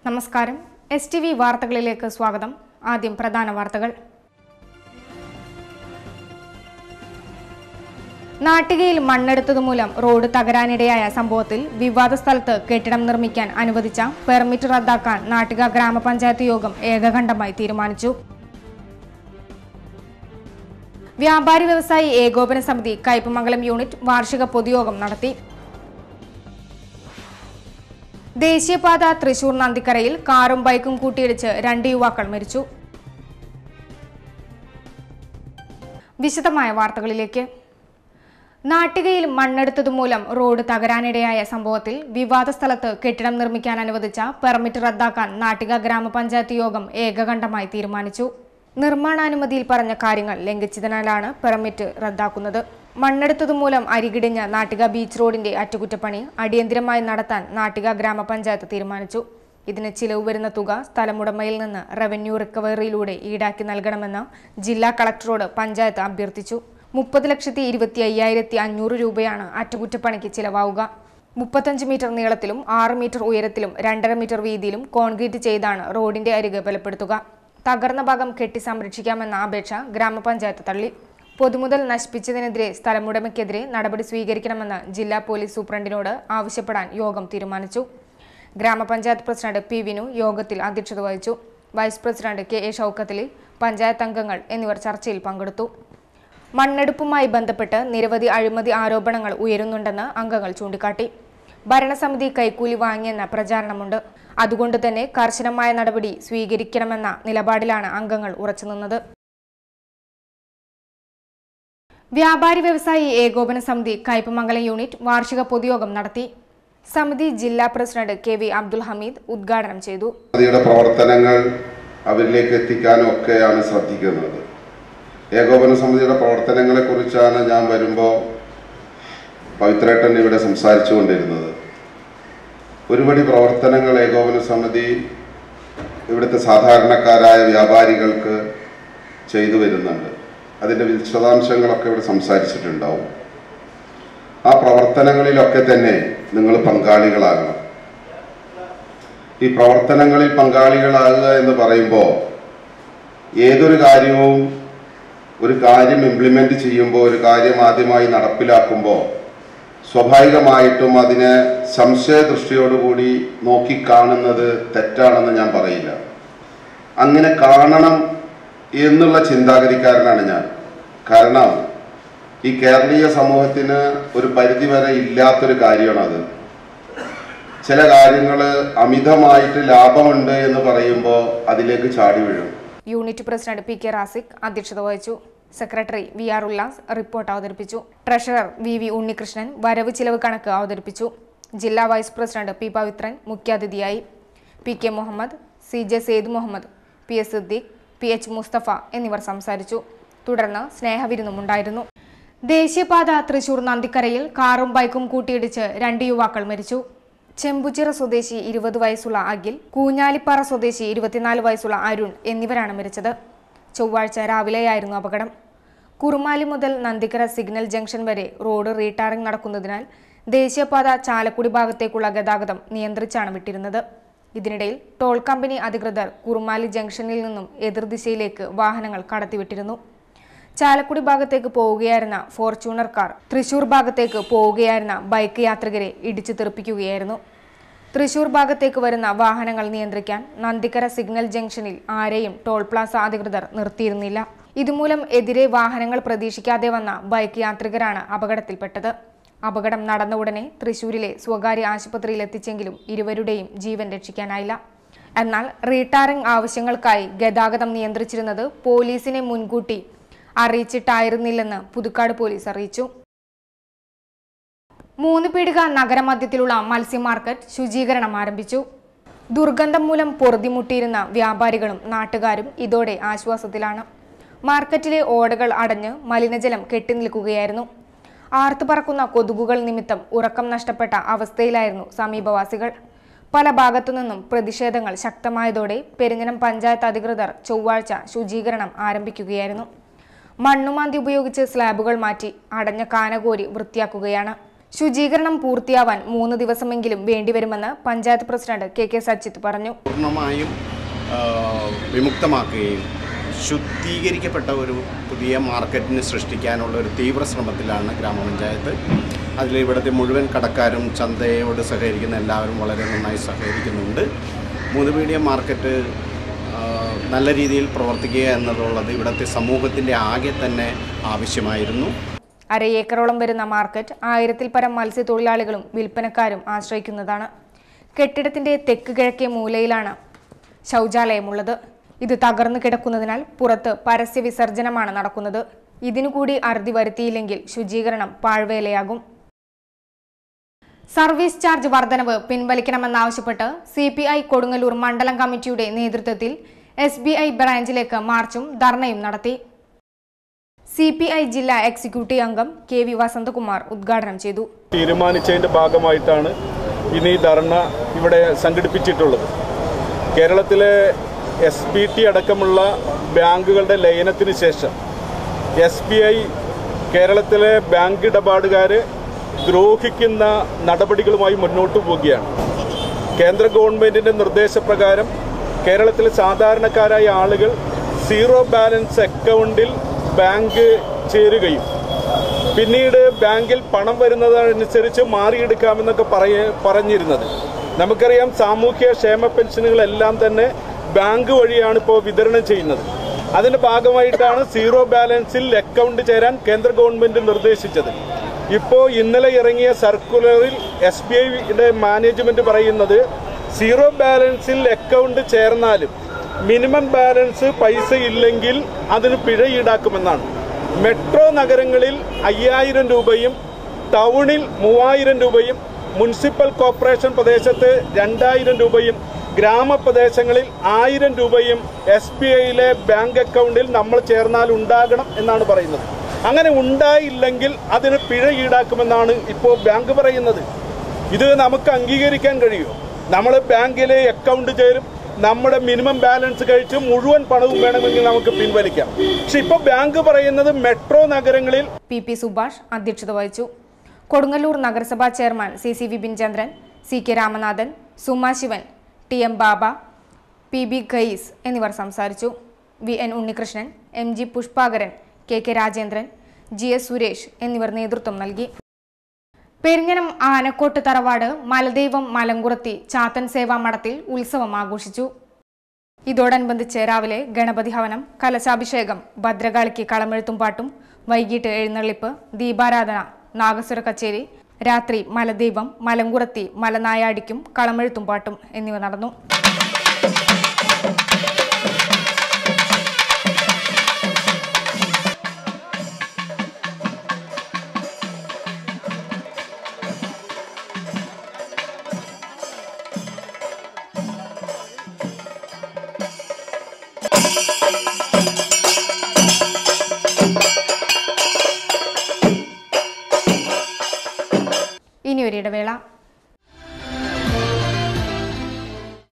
നമസ്കാരം S T V വാർത്തകളിലേക്ക് സ്വാഗതം ആദ്യം പ്രധാന വാർത്തകൾ നാട്ടികയിൽ മണ്ണെടുത്തത് മൂലം റോഡ് തകരാനിടയായ സംഭവത്തിൽ വിവാദ സ്ഥലത്ത് കെട്ടിടം നിർമ്മിക്കാൻ അനുവദിച്ച പെർമിറ്റ് റദ്ദാക്കാൻ നാട്ടിക ഗ്രാമപഞ്ചായത്ത് യോഗം ഏകകണ്ഠമായി തീരുമാനിച്ചു വ്യാപാരി വ്യവസായി ഏകോപന സമിതി കയ്പമംഗലം യൂണിറ്റ് വാർഷിക പൊതുയോഗം നടത്തി ദേശീയപാത തൃശൂർ നന്ദിക്കരയിൽ കാറും ബൈക്കും കൂട്ടിയിടിച്ച് രണ്ട് യുവാക്കൾ മരിച്ചു വിശദമായ വാർത്തകളിലേക്ക് നാട്ടികയിൽ മണ്ണെടുത്തത് മൂലം റോഡ് തകരാനിടയായ സംഭവത്തിൽ വിവാദ സ്ഥലത്ത് കെട്ടിടം നിർമ്മിക്കാൻ അനുവദിച്ച പെർമിറ്റ് റദ്ദാക്കാൻ നാട്ടിക ഗ്രാമപഞ്ചായത്ത് യോഗം ഏകകണ്ഠമായി തീരുമാനിച്ചു നിർമ്മാണാനുമതിയിൽ പറഞ്ഞ കാര്യങ്ങൾ ലംഘിച്ചതിനാലാണ് പെർമിറ്റ് റദ്ദാക്കുന്നത് മണ്ണെടുത്തത് മൂലം അരികിടിഞ്ഞ നാട്ടിക ബീച്ച് റോഡിന്റെ അറ്റകുറ്റപ്പണി അടിയന്തിരമായി നടത്താൻ നാട്ടിക ഗ്രാമപഞ്ചായത്ത് തീരുമാനിച്ചു ഇതിന് ചിലവ് വരുന്ന തുക സ്ഥലമുടമയിൽ നിന്ന് റവന്യൂ റിക്കവറിയിലൂടെ ഈടാക്കി നൽകണമെന്ന് ജില്ലാ കളക്ടറോട് പഞ്ചായത്ത് അഭ്യർത്ഥിച്ചു മുപ്പത് ലക്ഷത്തി ഇരുപത്തി അയ്യായിരത്തി അഞ്ഞൂറ് രൂപയാണ് അറ്റകുറ്റപ്പണിക്ക് ചിലവാവുക മുപ്പത്തഞ്ച് മീറ്റർ നീളത്തിലും ആറ് മീറ്റർ ഉയരത്തിലും രണ്ടര മീറ്റർ വീതിയിലും കോൺക്രീറ്റ് ചെയ്താണ് റോഡിന്റെ അരികെ ബലപ്പെടുത്തുക തകർന്ന ഭാഗം കെട്ടി സംരക്ഷിക്കാമെന്ന അപേക്ഷ ഗ്രാമപഞ്ചായത്ത് തള്ളി പൊതുമുതൽ നശിപ്പിച്ചതിനെതിരെ സ്ഥലമുടമയ്ക്കെതിരെ നടപടി സ്വീകരിക്കണമെന്ന് ജില്ലാ പോലീസ് സൂപ്രണ്ടിനോട് ആവശ്യപ്പെടാൻ യോഗം തീരുമാനിച്ചു ഗ്രാമപഞ്ചായത്ത് പ്രസിഡന്റ് പി വിനു യോഗത്തിൽ അധ്യക്ഷത വഹിച്ചു vice president K A Shoukathali panchayat അംഗങ്ങൾ എന്നിവർ ചർച്ചയിൽ പങ്കെടുത്തു മണ്ണെടുപ്പുമായി ബന്ധപ്പെട്ട് നിരവധി അഴിമതി ആരോപണങ്ങൾ ഉയരുന്നുണ്ടെന്ന് അംഗങ്ങൾ ചൂണ്ടിക്കാട്ടി ഭരണസമിതി കൈക്കൂലി വാങ്ങിയെന്ന പ്രചാരണമുണ്ട് അതുകൊണ്ട് തന്നെ കർശനമായ നടപടി സ്വീകരിക്കണമെന്ന നിലപാടിലാണ് അംഗങ്ങൾ ഉറച്ചുനിന്നത് വ്യാപാരി വ്യവസായി ഏകോപന സമിതി കയ്പമംഗലം യൂണിറ്റ് വാർഷിക പൊതുയോഗം നടത്തി സമിതി ജില്ലാ president K V Abdul Hameed ഉദ്ഘാടനം ചെയ്തു സമിതിയുടെ പ്രവർത്തനങ്ങൾ അവരിലേക്ക് എത്തിക്കാനും ഒക്കെയാണ് ശ്രദ്ധിക്കുന്നത് ഏകോപന സമിതിയുടെ പ്രവർത്തനങ്ങളെ കുറിച്ചാണ് ഞാൻ വരുമ്പോൾ പവിത്രേട്ടൻ ഇവിടെ സംസാരിച്ചു കൊണ്ടിരുന്നത് ഒരുപടി പ്രവർത്തനങ്ങൾ ഏകോപന സമിതി ഇവിടുത്തെ സാധാരണക്കാരായ വ്യാപാരികൾക്ക് ചെയ്തു വരുന്നുണ്ട് അതിൻ്റെ വിശദാംശങ്ങളൊക്കെ ഇവിടെ സംസാരിച്ചിട്ടുണ്ടാവും ആ പ്രവർത്തനങ്ങളിലൊക്കെ തന്നെ നിങ്ങൾ പങ്കാളികളാകണം ഈ പ്രവർത്തനങ്ങളിൽ പങ്കാളികളാകുക എന്ന് പറയുമ്പോൾ ഏതൊരു കാര്യവും ഒരു കാര്യം ഇംപ്ലിമെൻ്റ് ചെയ്യുമ്പോൾ ഒരു കാര്യം ആദ്യമായി നടപ്പിലാക്കുമ്പോൾ സ്വാഭാവികമായിട്ടും അതിനെ സംശയദൃഷ്ടിയോടുകൂടി നോക്കിക്കാണുന്നത് തെറ്റാണെന്ന് ഞാൻ പറയില്ല അങ്ങനെ കാണണം എന്നുള്ള ചിന്താഗതിക്കാരനാണ് ഞാൻ കാരണം ഈ കേരളീയ സമൂഹത്തിന് ഒരു പരിധിവരെ ഇല്ലാത്തൊരു കാര്യമാണ് അത് ചില കാര്യങ്ങൾ അമിതമായിട്ട് ലാഭമുണ്ട് എന്ന് പറയുമ്പോൾ അതിലേക്ക് ചാടി വീഴും unit president P K Rasiq അധ്യക്ഷത വഹിച്ചു secretary V R Ullas report അവതരിപ്പിച്ചു ട്രഷറർ വി വി ഉണ്ണികൃഷ്ണൻ വരവ് ചിലവ് കണക്ക് അവതരിപ്പിച്ചു ജില്ലാ വൈസ് പ്രസിഡന്റ് പി പവിത്രൻ മുഖ്യാതിഥിയായി P K Muhammad C J Sayed Muhammad P S Siddique P H Musthafa എന്നിവർ സംസാരിച്ചു തുടർന്ന് സ്നേഹവിരുന്നുമുണ്ടായിരുന്നു ദേശീയപാത തൃശൂർ നന്ദിക്കരയിൽ കാറും ബൈക്കും കൂട്ടിയിടിച്ച് രണ്ട് യുവാക്കൾ മരിച്ചു ചെമ്പുച്ചിറ സ്വദേശി ഇരുപത് വയസ്സുള്ള അഖിൽ കൂഞ്ഞാലിപ്പാറ സ്വദേശി ഇരുപത്തിനാല് വയസ്സുള്ള അരുൺ എന്നിവരാണ് മരിച്ചത് ചൊവ്വാഴ്ച രാവിലെയായിരുന്നു അപകടം കുറുമാലി മുതൽ നന്ദിക്കര സിഗ്നൽ ജംഗ്ഷൻ വരെ റോഡ് റീടാറിംഗ് നടക്കുന്നതിനാൽ ദേശീയപാത ചാലക്കുടി ഭാഗത്തേക്കുള്ള ഗതാഗതം നിയന്ത്രിച്ചാണ് വിട്ടിരുന്നത് ഇതിനിടയിൽ ടോൾ കമ്പനി അധികൃതർ കുറുമാലി ജംഗ്ഷനിൽ നിന്നും എതിർദിശയിലേക്ക് വാഹനങ്ങൾ കടത്തിവിട്ടിരുന്നു ചാലക്കുടി ഭാഗത്തേക്ക് പോവുകയായിരുന്ന ഫോർച്യൂണർ കാർ തൃശൂർ ഭാഗത്തേക്ക് പോവുകയായിരുന്ന ബൈക്ക് യാത്രികരെ ഇടിച്ചു തെറിപ്പിക്കുകയായിരുന്നു തൃശൂർ ഭാഗത്തേക്ക് വരുന്ന വാഹനങ്ങൾ നിയന്ത്രിക്കാൻ നന്ദിക്കര സിഗ്നൽ ജംഗ്ഷനിൽ ആരെയും ടോൾ പ്ലാസ അധികൃതർ നിർത്തിയിരുന്നില്ല ഇതുമൂലം എതിരെ വാഹനങ്ങൾ പ്രതീക്ഷിക്കാതെ വന്ന ബൈക്ക് യാത്രികരാണ് അപകടത്തിൽപ്പെട്ടത് അപകടം നടന്ന ഉടനെ തൃശൂരിലെ സ്വകാര്യ ആശുപത്രിയിൽ എത്തിച്ചെങ്കിലും ഇരുവരുടെയും ജീവൻ രക്ഷിക്കാനായില്ല എന്നാൽ റീടാറിംഗ് ആവശ്യങ്ങൾക്കായി ഗതാഗതം നിയന്ത്രിച്ചിരുന്നത് പോലീസിനെ മുൻകൂട്ടി അറിയിച്ചിട്ടായിരുന്നില്ലെന്ന് പുതുക്കാട് പോലീസ് അറിയിച്ചു മൂന്ന് പീടിക നഗരമധ്യത്തിലുള്ള മത്സ്യ മാർക്കറ്റ് ശുചീകരണം ആരംഭിച്ചു ദുർഗന്ധം മൂലം പൊറുതിമുട്ടിയിരുന്ന വ്യാപാരികളും നാട്ടുകാരും ഇതോടെ ആശ്വാസത്തിലാണ് മാർക്കറ്റിലെ ഓടകൾ അടഞ്ഞ് മലിനജലം കെട്ടിനിൽക്കുകയായിരുന്നു ആർത്തു പറക്കുന്ന കൊതുകുകൾ നിമിത്തം ഉറക്കം നഷ്ടപ്പെട്ട അവസ്ഥയിലായിരുന്നു സമീപവാസികൾ പല ഭാഗത്തു നിന്നും പ്രതിഷേധങ്ങൾ ശക്തമായതോടെ പെരിഞ്ഞനം പഞ്ചായത്ത് അധികൃതർ ചൊവ്വാഴ്ച ശുചീകരണം ആരംഭിക്കുകയായിരുന്നു മണ്ണുമാന്തി ഉപയോഗിച്ച് സ്ലാബുകൾ മാറ്റി അടഞ്ഞ കാനകോരി വൃത്തിയാക്കുകയാണ് ശുചീകരണം പൂർത്തിയാവാൻ മൂന്ന് ദിവസമെങ്കിലും വേണ്ടിവരുമെന്ന് panchayat president K K Sachith പറഞ്ഞു പൂർണ്ണമായും ആ, വിമുക്തമാക്കുകയും ശുദ്ധീകരിക്കപ്പെട്ട ഒരു പുതിയ മാർക്കറ്റിന് സൃഷ്ടിക്കാനുള്ള ഒരു തീവ്ര ശ്രമത്തിലാണ് ഗ്രാമപഞ്ചായത്ത് അതിൽ ഇവിടുത്തെ മുഴുവൻ കടക്കാരും ചന്തയോട് സഹകരിക്കുന്ന എല്ലാവരും വളരെ നന്നായി സഹകരിക്കുന്നുണ്ട് മൂന്ന് മീഡിയം മാർക്കറ്റ് ആ, നല്ല രീതിയിൽ പ്രവർത്തിക്കുക എന്നുള്ളത് ഇവിടുത്തെ സമൂഹത്തിൻ്റെ ആകെ തന്നെ ആവശ്യമായിരുന്നു അര ഏക്കറോളം വരുന്ന മാർക്കറ്റ് ആയിരത്തിൽ പരം മത്സ്യത്തൊഴിലാളികളും വിൽപ്പനക്കാരും ആശ്രയിക്കുന്നതാണ് കെട്ടിടത്തിന്റെ തെക്ക് കിഴക്കേ മൂലയിലാണ് ശൗചാലയമുള്ളത് ഇത് തകർന്നു കിടക്കുന്നതിനാൽ പുറത്ത് പരസ്യ വിസർജനമാണ് നടക്കുന്നത് ഇതിനുകൂടി അറുതി വരുത്തിയില്ലെങ്കിൽ ശുചീകരണം പാഴ്വേലയാകും സർവീസ് ചാർജ് വർധനവ് പിൻവലിക്കണമെന്നാവശ്യപ്പെട്ട് സി പി ഐ കൊടുങ്ങല്ലൂർ മണ്ഡലം കമ്മിറ്റിയുടെ നേതൃത്വത്തിൽ എസ് ബി ഐ ബ്രാഞ്ചിലേക്ക് മാർച്ചും ധർണയും നടത്തി സി പി ഐ ജില്ലാ എക്സിക്യൂട്ടീവ് അംഗം കെ വി വസന്തകുമാർ ഉദ്ഘാടനം ചെയ്തു തീരുമാനിച്ചതിൻ്റെ ഭാഗമായിട്ടാണ് ഇന്ന് ഈ ധർണ ഇവിടെ സംഘടിപ്പിച്ചിട്ടുള്ളത് കേരളത്തിലെ എസ് ബി ടി അടക്കമുള്ള ബാങ്കുകളുടെ ലയനത്തിന് ശേഷം എസ് ബി ഐ കേരളത്തിലെ ബാങ്ക് ഇടപാടുകാരെ ദ്രോഹിക്കുന്ന നടപടികളുമായി മുന്നോട്ട് പോവുകയാണ് കേന്ദ്ര ഗവൺമെൻറ്റിൻ്റെ നിർദ്ദേശപ്രകാരം കേരളത്തിലെ സാധാരണക്കാരായ ആളുകൾ സീറോ ബാലൻസ് അക്കൗണ്ടിൽ ബാങ്ക് ചേരുകയും പിന്നീട് ബാങ്കിൽ പണം വരുന്നതനുസരിച്ച് മാറിയെടുക്കാമെന്നൊക്കെ പറയ പറഞ്ഞിരുന്നത് നമുക്കറിയാം സാമൂഹ്യ ക്ഷേമ പെൻഷനുകളെല്ലാം തന്നെ ബാങ്ക് വഴിയാണ് ഇപ്പോൾ വിതരണം ചെയ്യുന്നത് അതിന്റെ ഭാഗമായിട്ടാണ് സീറോ ബാലൻസിൽ അക്കൗണ്ട് ചേരാൻ കേന്ദ്ര ഗവൺമെന്റ് നിർദ്ദേശിച്ചത് ഇപ്പോൾ ഇന്നലെ ഇറങ്ങിയ സർക്കുലറിൽ എസ് ബി ഐയുടെ മാനേജ്മെന്റ് പറയുന്നത് സീറോ ബാലൻസിൽ അക്കൗണ്ട് ചേർന്നാലും മിനിമം ബാലൻസ് പൈസ ഇല്ലെങ്കിൽ അതിന് പിഴ ഈടാക്കുമെന്നാണ് മെട്രോ നഗരങ്ങളിൽ അയ്യായിരം രൂപയും ടൗണിൽ മൂവായിരം രൂപയും മുനിസിപ്പൽ കോർപ്പറേഷൻ പ്രദേശത്ത് രണ്ടായിരം രൂപയും ഗ്രാമപ്രദേശങ്ങളിൽ ആയിരം രൂപയും എസ് ബി ഐയിലെ ബാങ്ക് അക്കൗണ്ടിൽ നമ്മൾ ചേർന്നാൽ ഉണ്ടാകണം എന്നാണ് പറയുന്നത് അങ്ങനെ ഉണ്ടായില്ലെങ്കിൽ അതിന് പിഴ ഈടാക്കുമെന്നാണ് ഇപ്പോൾ ബാങ്ക് പറയുന്നത് ഇത് നമുക്ക് അംഗീകരിക്കാൻ കഴിയുമോ നമ്മൾ ബാങ്കിലെ അക്കൗണ്ട് ചേരും നമ്മുടെ മിനിമം ബാലൻസ് കഴിച്ച് മുഴുവൻ പണവും വേണമെങ്കിൽ നമുക്ക് പിൻവലിക്കാം പക്ഷെ ഇപ്പൊ ബാങ്ക് പറയുന്നത് മെട്രോ നഗരങ്ങളിൽ പി പി സുഭാഷ് അധ്യക്ഷത വഹിച്ചു കൊടുങ്ങല്ലൂർ നഗരസഭാ chairman C C Vipin Chandran C K Ramanathan Suma Sivan T M Baba P B Khayees എന്നിവർ സംസാരിച്ചു V N Unnikrishnan M G Pushpakaran K K Rajendran G S Suresh എന്നിവർ നേതൃത്വം നൽകി പെരിഞ്ഞനം ആനക്കോട്ട് തറവാട് മലദൈവം മലങ്കുറത്തി ചാത്തൻ സേവാ മഠത്തിൽ ഉത്സവം ആഘോഷിച്ചു ഇതോടനുബന്ധിച്ച് രാവിലെ ഗണപതി ഹവനം കലശാഭിഷേകം ഭദ്രകാളിക്ക് കളമെഴുത്തും പാട്ടും വൈകിട്ട് എഴുന്നള്ളിപ്പ് ദീപാരാധന നാഗസ്വര കച്ചേരി രാത്രി മലദൈവം മലങ്കുറത്തി മലനായാടിക്കും കളമെഴുത്തും പാട്ടും എന്നിവ നടന്നു